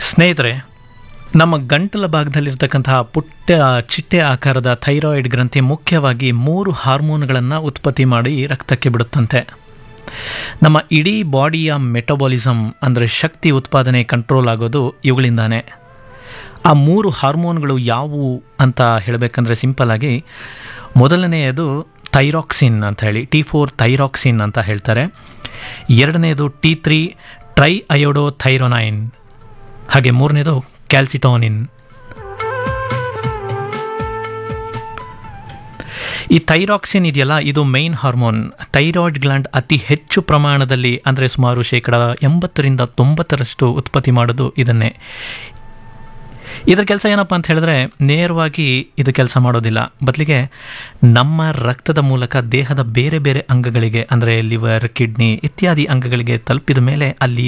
ಸ್ನೇಹಿತರೆ ನಮ್ಮ ಗಂಟಲ ಭಾಗದಲ್ಲಿರ್ತಕ್ಕಂತಹ ಪುಟ್ಟ ಚಿಟ್ಟೆ ಆಕಾರದ ಥೈರಾಯ್ಡ್ ಗ್ರಂಥಿ ಮುಖ್ಯವಾಗಿ ಮೂರು ಹಾರ್ಮೋನ್ಗಳನ್ನು ಉತ್ಪತ್ತಿ ಮಾಡಿ ರಕ್ತಕ್ಕೆ ಬಿಡುತ್ತಂತೆ ನಮ್ಮ ಇಡೀ ಬಾಡಿಯ ಮೆಟಬಾಲಿಸಮ್ ಅಂದರೆ ಶಕ್ತಿ ಉತ್ಪಾದನೆ ಕಂಟ್ರೋಲ್ ಆಗೋದು ಇವುಗಳಿಂದಾನೆ ಆ ಮೂರು ಹಾರ್ಮೋನ್ಗಳು ಯಾವುವು ಅಂತ ಹೇಳಬೇಕಂದ್ರೆ ಸಿಂಪಲ್ ಆಗಿ ಮೊದಲನೆಯದು ಥೈರಾಕ್ಸಿನ್ ಅಂತ ಹೇಳಿ ಟಿ ಫೋರ್ ಥೈರಾಕ್ಸಿನ್ ಅಂತ ಹೇಳ್ತಾರೆ ಎರಡನೇದು T three triiodothyronine ಹಾಗೆ ಮೂರನೇದು ಕ್ಯಾಲ್ಸಿಟೋನಿನ್ ಈ ಥೈರಾಕ್ಸಿನ್ ಇದೆಯಲ್ಲ ಇದು ಮೈನ್ ಹಾರ್ಮೋನ್ ಥೈರಾಯ್ಡ್ ಗ್ಲ್ಯಾಂಡ್ ಅತಿ ಹೆಚ್ಚು ಪ್ರಮಾಣದಲ್ಲಿ ಅಂದರೆ ಸುಮಾರು ಶೇಕಡ ಎಂಬತ್ತರಿಂದ ತೊಂಬತ್ತರಷ್ಟು ಉತ್ಪತ್ತಿ ಮಾಡೋದು ಇದನ್ನೇ ಇದರ ಕೆಲಸ ಏನಪ್ಪ ಅಂತ ಹೇಳಿದ್ರೆ ನೇರವಾಗಿ ಇದು ಕೆಲಸ ಮಾಡೋದಿಲ್ಲ ಬದಲಿಗೆ ನಮ್ಮ ರಕ್ತದ ಮೂಲಕ ದೇಹದ ಬೇರೆ ಬೇರೆ ಅಂಗಗಳಿಗೆ ಅಂದರೆ ಲಿವರ್ ಕಿಡ್ನಿ ಇತ್ಯಾದಿ ಅಂಗಗಳಿಗೆ ತಲುಪಿದ ಮೇಲೆ ಅಲ್ಲಿ